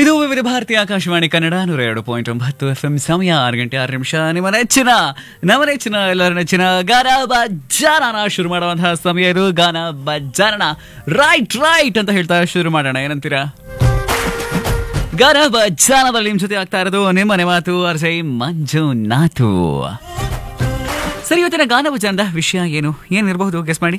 ಇದು ವಿವಿಧ ಭಾರತೀಯ ಆಕಾಶವಾಣಿ ಕನ್ನಡ ನೂರ ಎರಡು ಪಾಯಿಂಟ್ ಒಂಬತ್ತು ಎಫ್ ಎಂ ಸಮಯ ಆರು ಗಂಟೆ ಆರು ನಿಮಿಷ ನಿಮ್ಮ ನೆಚ್ಚಿನ ನಮ್ಮ ನೆಚ್ಚಿನ ಎಲ್ಲರ ನೆಚ್ಚಿನ ಗಾನ ಬಜ್ಜಾರನ ಶುರು ಮಾಡುವಂತಹ ಸಮಯ ಇದು ಗಾನ ಬಜ್ಜಾರನ ರೈಟ್ ರೈಟ್ ಅಂತ ಹೇಳ್ತಾ ಶುರು ಮಾಡೋಣ ಏನಂತೀರಾ ಗಾನ ಬಜ್ಜಾನದಲ್ಲಿ ನಿಮ್ ಜೊತೆ ಆಗ್ತಾ ಇರೋದು ನಿಮ್ಮನೆ ಮಾತು ಅರ್ಜೈ ಮಂಜುನಾಥು ಸರಿ ಇವತ್ತಿನ ಗಾನ ಬಜ್ಜಾನದ ವಿಷಯ ಏನು ಏನಿರಬಹುದು ಗೆಸ್ ಮಾಡಿ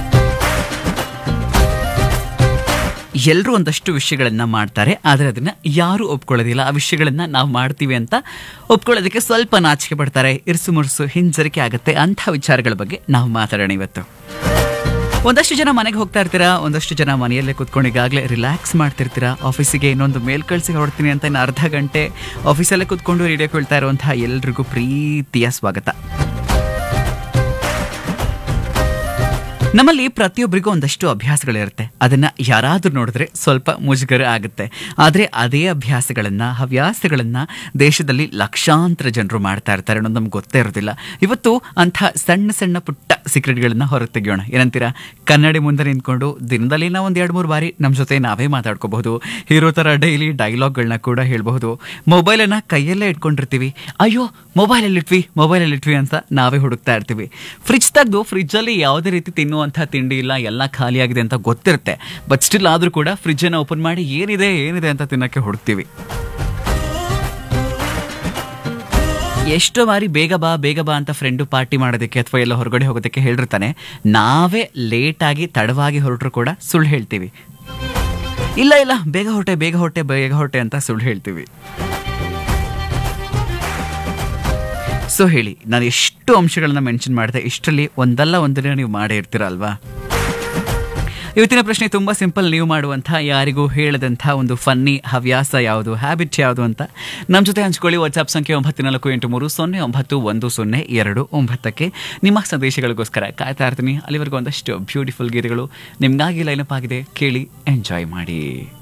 ಎಲ್ಲರೂ ಒಂದಷ್ಟು ವಿಷಯಗಳನ್ನ ಮಾಡ್ತಾರೆ ಆದರೆ ಅದನ್ನ ಯಾರು ಒಪ್ಕೊಳ್ಳೋದಿಲ್ಲ ಆ ವಿಷಯಗಳನ್ನ ನಾವು ಮಾಡ್ತೀವಿ ಅಂತ ಒಪ್ಕೊಳ್ಳೋದಕ್ಕೆ ಸ್ವಲ್ಪ ನಾಚಿಕೆ ಪಡ್ತಾರೆ ಇರ್ಸು ಮುರ್ಸು ಹಿಂಜರಿಕೆ ಆಗುತ್ತೆ ಅಂಥ ವಿಚಾರಗಳ ಬಗ್ಗೆ ನಾವು ಮಾತಾಡೋಣ ಇವತ್ತು ಒಂದಷ್ಟು ಜನ ಮನೆಗೆ ಹೋಗ್ತಾ ಇರ್ತೀರಾ ಒಂದಷ್ಟು ಜನ ಮನೆಯಲ್ಲೇ ಕೂತ್ಕೊಂಡು ಈಗಾಗಲೇ ರಿಲ್ಯಾಕ್ಸ್ ಮಾಡ್ತಿರ್ತೀರಾ ಆಫೀಸಿಗೆ ಇನ್ನೊಂದು ಮೇಲ್ ಕಳಿಸಿ ಹೊರಡ್ತೀನಿ ಅಂತ ಇನ್ನು ಅರ್ಧ ಗಂಟೆ ಆಫೀಸಲ್ಲೇ ಕೂತ್ಕೊಂಡು ರೇಡಿಯೋ ಕೇಳ್ತಾ ಇರುವಂತಹ ಎಲ್ರಿಗೂ ಪ್ರೀತಿಯ ಸ್ವಾಗತ ನಮ್ಮಲ್ಲಿ ಪ್ರತಿಯೊಬ್ಬರಿಗೂ ಒಂದಷ್ಟು ಅಭ್ಯಾಸಗಳಿರುತ್ತೆ ಅದನ್ನ ಯಾರಾದ್ರೂ ನೋಡಿದ್ರೆ ಸ್ವಲ್ಪ ಮುಜುಗರ ಆಗುತ್ತೆ ಆದರೆ ಅದೇ ಅಭ್ಯಾಸಗಳನ್ನ ಹವ್ಯಾಸಗಳನ್ನ ದೇಶದಲ್ಲಿ ಲಕ್ಷಾಂತರ ಜನರು ಮಾಡ್ತಾ ಇರ್ತಾರೆ ಅನ್ನೋದು ನಮ್ಗೆ ಗೊತ್ತೇ ಇರೋದಿಲ್ಲ ಇವತ್ತು ಅಂಥ ಸಣ್ಣ ಸಣ್ಣ ಪುಟ್ಟ ಸೀಕ್ರೆಟ್ಗಳನ್ನ ಹೊರಗೆ ತೆಗೆಯೋಣ ಏನಂತೀರಾ ಕನ್ನಡಿ ಮುಂದೆ ನಿಂತ್ಕೊಂಡು ದಿನದಲ್ಲಿ ನಾವು ಒಂದು ಎರಡು ಮೂರು ಬಾರಿ ನಮ್ಮ ಜೊತೆ ನಾವೇ ಮಾತಾಡ್ಕೋಬಹುದು ಹೀರೋ ಥರ ಡೈಲಿ ಡೈಲಾಗ್ಗಳನ್ನ ಕೂಡ ಹೇಳಬಹುದು ಮೊಬೈಲನ್ನು ಕೈಯಲ್ಲೇ ಇಟ್ಕೊಂಡಿರ್ತೀವಿ ಅಯ್ಯೋ ಮೊಬೈಲಲ್ಲಿ ಇಟ್ವಿ ಮೊಬೈಲಲ್ಲಿ ಇಟ್ವಿ ಅಂತ ನಾವೇ ಹುಡುಕ್ತಾ ಇರ್ತೀವಿ ಫ್ರಿಜ್ ತೆಗೆದು ಫ್ರಿಜ್ಜಲ್ಲಿ ಯಾವುದೇ ರೀತಿ ತಿನ್ನುವಂಥ ತಿಂಡಿ ಇಲ್ಲ ಎಲ್ಲ ಖಾಲಿಯಾಗಿದೆ ಅಂತ ಗೊತ್ತಿರುತ್ತೆ ಬಟ್ ಸ್ಟಿಲ್ ಆದರೂ ಕೂಡ ಫ್ರಿಜ್ಜನ್ನು ಓಪನ್ ಮಾಡಿ ಏನಿದೆ ಏನಿದೆ ಅಂತ ತಿನ್ನಕ್ಕೆ ಹುಡುಕ್ತೀವಿ ಎಷ್ಟೋ ಬಾರಿ ಬೇಗ ಬಾ ಬೇಗ ಬಾ ಅಂತ ಫ್ರೆಂಡು ಪಾರ್ಟಿ ಮಾಡೋದಕ್ಕೆ ಅಥವಾ ಎಲ್ಲ ಹೊರಗಡೆ ಹೋಗೋದಕ್ಕೆ ಹೇಳಿರ್ತಾನೆ ನಾವೇ ಲೇಟಾಗಿ ತಡವಾಗಿ ಹೊರಟರು ಕೂಡ ಸುಳ್ಳು ಹೇಳ್ತೀವಿ ಇಲ್ಲ ಇಲ್ಲ ಬೇಗ ಹೊರಟೆ ಬೇಗ ಹೊರಟೆ ಬೇಗ ಹೊರಟೆ ಅಂತ ಸುಳ್ಳು ಹೇಳ್ತೀವಿ ಸೊ ಹೇಳಿ ನಾನು ಎಷ್ಟು ಅಂಶಗಳನ್ನ ಮೆನ್ಷನ್ ಮಾಡಿದೆ ಇಷ್ಟರಲ್ಲಿ ಒಂದಲ್ಲ ಒಂದನ್ನ ನೀವು ಮಾಡೇ ಇರ್ತೀರ ಅಲ್ವಾ ಇವತ್ತಿನ ಪ್ರಶ್ನೆ ತುಂಬ ಸಿಂಪಲ್ ನೀವು ಮಾಡುವಂಥ ಯಾರಿಗೂ ಹೇಳದಂಥ ಒಂದು ಫನ್ನಿ ಹವ್ಯಾಸ ಯಾವುದು ಹ್ಯಾಬಿಟ್ ಯಾವುದು ಅಂತ ನಮ್ಮ ಜೊತೆ ಹಂಚ್ಕೊಳ್ಳಿ ವಾಟ್ಸ್ಆಪ್ ಸಂಖ್ಯೆ ಒಂಬತ್ತು ನಾಲ್ಕು ಎಂಟು ಮೂರು ಸೊನ್ನೆ ಒಂಬತ್ತು ಒಂದು ಸೊನ್ನೆ ಎರಡು ಒಂಬತ್ತಕ್ಕೆ ನಿಮ್ಮ ಸಂದೇಶಗಳಿಗೋಸ್ಕರ ಕಾಯ್ತಾ ಇರ್ತೀನಿ ಅಲ್ಲಿವರೆಗೂ ಒಂದಷ್ಟು ಬ್ಯೂಟಿಫುಲ್ ಗೀತೆಗಳು ನಿಮಗಾಗಿ ಲೈನಪ್ ಆಗಿದೆ ಕೇಳಿ ಎಂಜಾಯ್ ಮಾಡಿ